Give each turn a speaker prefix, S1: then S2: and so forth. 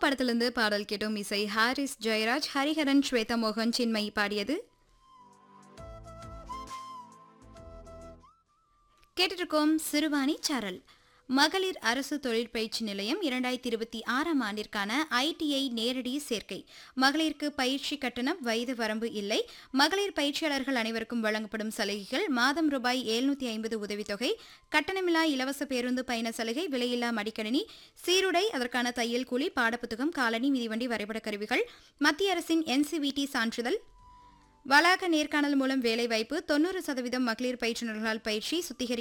S1: படத்திலிருந்து பாடல் கேட்டோம் இசை ஹாரிஸ் ஜெயராஜ் ஹரிஹரன் ஸ்வேதா மோகன் சின்மயி பாடியது கேட்டிருக்கோம் சிறுவாணி சாரல் மகளிர் அரசு தொழிற்பயிற்சி நிலையம் இரண்டாயிரத்தி இருபத்தி ஆறாம் ஆண்டிற்கான ஐடிஐ நேரடி சேர்க்கை மகளிருக்கு பயிற்சி கட்டணம் வயது வரம்பு இல்லை மகளிர் பயிற்சியாளர்கள் அனைவருக்கும் வழங்கப்படும் சலுகைகள் மாதம் ரூபாய் எழுநூத்தி ஐம்பது உதவித்தொகை கட்டணமில்லா இலவச பேருந்து பயண சலுகை விலையில்லா மடிக்கணினி சீருடை அதற்கான தையல் கூலி பாடப்புத்தகம் காலனி மிதிவண்டி வரைபட கருவிகள் மத்திய அரசின் என்சிவிடி சான்றிதழ் வளாக நேர்காணல் மூலம் வேலைவாய்ப்பு தொன்னூறு சதவீதம் மகளிர் பயிற்றுநர்களால் பயிற்சி சுத்திகரி